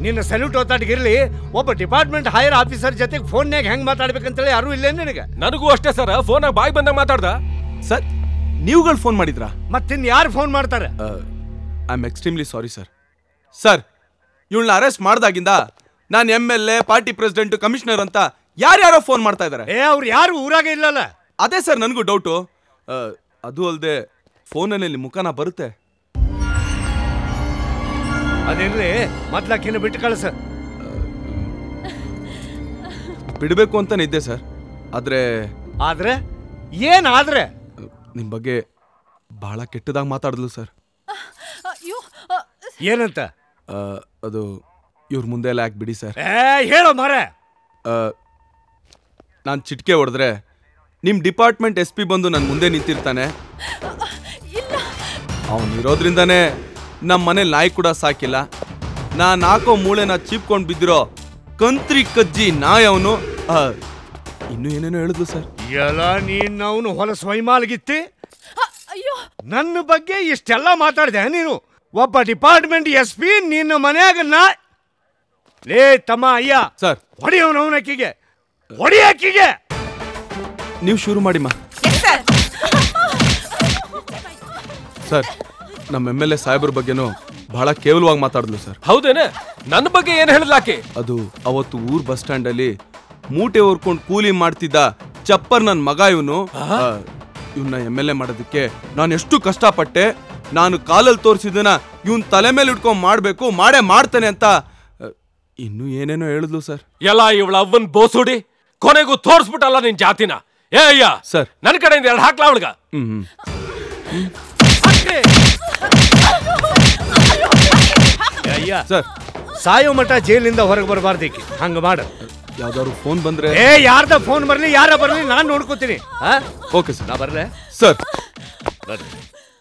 ನಿನ್ನ ಸಲ್ಯೂಟ್ ಓತಾಡ್ಗಿರ್ಲಿ ಒಬ್ಬ department higher officer ಜೊತೆಗೆ ಫೋನ್ಯಾಗ ಹೆಂಗ್ ಮಾತಾಡ್ಬೇಕಂತೇಳಿ ಯಾರು ಇಲ್ಲೇ ನಿನಗೆ ನನಗೂ ಅಷ್ಟೇ ಸರ್ ಫೋನಾಗ ಬಾಯಿ ಬಂದಾಗ ಮಾತಾಡ್ದ ಸರ್ ನೀವುಗಳು ಫೋನ್ ಮಾಡಿದ್ರಾ ಮತ್ತಿನ್ ಯಾರು ಫೋನ್ ಮಾಡ್ತಾರೆ I am extremely sorry sir sir ಇವಳನ್ನ ಅರೆಸ್ಟ್ ಮಾಡ್ದಾಗಿಂದ ನಾನು M L A party president commissioner ಅಂತ ಯಾರ್ಯಾರೋ ಫೋನ್ ಮಾಡ್ತಾ ಇದ್ದಾರೆ ಏ ಅವ್ರು ಯಾರು ಊರಾಗ ಇಲ್ಲಲ್ಲ ಅದೇ ಸರ್ ನನಗೂ ಡೌಟು ಅದು ಅಲ್ಲದೆ ಫೋನಲ್ಲಿ ನಿಮ್ಮ ಮುಖನ ಬರುತ್ತೆ ಅದಿರ್ಲಿ ಮೊದ್ಲಾಕಿನ ಬಿಟ್ಟು ಕಳ್ಸ ಬಿಡಬೇಕು ಅಂತಾನೆ ಇದ್ದೆ ಸರ್ ಆದರೆ ಆದ್ರೆ ಏನ್ ಆದ್ರೆ ನಿಮ್ಮ ಬಗ್ಗೆ ಬಹಳ ಕೆಟ್ಟದಾಗಿ ಮಾತಾಡಿದ್ಲು ಸರ್ ಅಯ್ಯೋ ಏನಂತ ಆ, ಅದು ಇವ್ರ ಮುಂದೆ ಎಲ್ಲ ಯಾಕೆ ಬಿಡಿ ಸರ್ ಏ ಹೇಳೋ ಮರ ನಾನು ಚಿಟಿಕೆ ಹೊಡೆದ್ರೆ ನಿಮ್ಮ ಡಿಪಾರ್ಟ್ಮೆಂಟ್ ಎಸ್ ಪಿ ಬಂದು ನನ್ನ ಮುಂದೆ ನಿಂತಿರ್ತಾನೆ ಅವನು ಇರೋದ್ರಿಂದನೇ ನಮ್ಮ ಮನೇಲಿ ನಾಯಿ ಕೂಡ ಸಾಕಿಲ್ಲ ನಾನು ಹಾಕೋ ಮೂಳೆನ ಚೀಪ್ಕೊಂಡು ಬಿದ್ದಿರೋ ಕಂತ್ರಿ ಕಜ್ಜಿ ನಾಯಿ ಅವನು ಇನ್ನೂ ಏನೇನೋ ಹೇಳಿದ್ಲು ಸರ್ ಎಲ್ಲ ನೀನ್ ಅವನು ಹೊಲಸು ವೈಮಾಲ್ಗಿತ್ತಿ ಅಯ್ಯೋ ನನ್ನ ಬಗ್ಗೆ ಇಷ್ಟೆಲ್ಲ ಮಾತಾಡಿದೆ ನೀನು ಒಬ್ಬ ಡಿಪಾರ್ಟ್ಮೆಂಟ್ ಎಸ್ ಪಿ ನಿನ್ನ ಮನ್ಯಾಗ ನಾ ಲೇ ತಮ್ಮ ಅಯ್ಯ ಸರ್ ಹೊಡಿಯವನ ಅವನಕ್ಕಿಗೆ ಹೊಡಿ ಅಕ್ಕಿಗೆ ನೀವು ಶುರು ಮಾಡಿಮ್ಮ ಸರ್ ನಮ್ಮ ಎಮ್ ಎಲ್ ಎ ಸಾಹೇಬ್ರ ಬಗ್ಗೆನೂ ಬಹಳ ಕೇವಲವಾಗಿ ಮಾತಾಡಿದ್ಲು ಸರ್ ಹೌದೇನೆ ನನ್ನ ಬಗ್ಗೆ ಏನ್ ಹೇಳಿದ್ಲಾಕಿ ಅದು ಅವತ್ತು ಊರ್ ಬಸ್ ಸ್ಟ್ಯಾಂಡ್ ಅಲ್ಲಿ ಮೂಟೆ ಹೊರ್ಕೊಂಡು ಕೂಲಿ ಮಾಡ್ತಿದ್ದ ಚಪ್ಪರ್ ನನ್ ಮಗ ಇವನು ಇವನ್ನ ಎಮ್ ಎಲ್ ಎ ಮಾಡೋದಕ್ಕೆ ನಾನು ಎಷ್ಟು ಕಷ್ಟಪಟ್ಟೆ ನಾನು ಕಾಲಲ್ಲಿ ತೋರಿಸಿದನ ಇವನ್ ತಲೆ ಮೇಲೆ ಇಟ್ಕೊಂಡ್ ಮಾಡ್ಬೇಕು ಮಾಡೇ ಮಾಡ್ತಾನೆ ಅಂತ ಆ, ಇನ್ನೂ ಏನೇನೋ ಹೇಳಿದ್ಲು ಸರ್ ಎಲ್ಲ ಇವಳ ಅವ್ವನ್ ಬೋಸುಡಿ ಕೊನೆಗೂ ತೋರ್ಸ್ಬಿಟ್ಟಲ್ಲ ನಿನ್ ಜಾತಿನ ಏ ಅಯ್ಯ ಸರ್ ನನ್ ಕಡೆಯಿಂದ ಎರಡು ಹಾಕ್ಲಾ ಅವಳಿಗ ಹ್ಮ್ ಹ್ಮ್ ಅಯ್ಯ ಸರ್ ಸಾಯೋ ಮಠ ಜೈಲಿಂದ ಹೊರಗೆ ಬರಬಾರ್ದಿಕ್ಕಿ ಹಂಗ ಮಾಡ ಯಾವ್ದಾದ್ರು ಫೋನ್ ಬಂದ್ರೆ ಏ ಯಾರ್ದ ಫೋನ್ ಬರ್ಲಿ ಯಾರ ಬರ್ಲಿ ನಾನ್ ನೋಡ್ಕೋತೀನಿ ಓಕೆ ಸರ್ ನಾ ಬರ್ಲೆ ಸರ್ ಬರ್ರಿ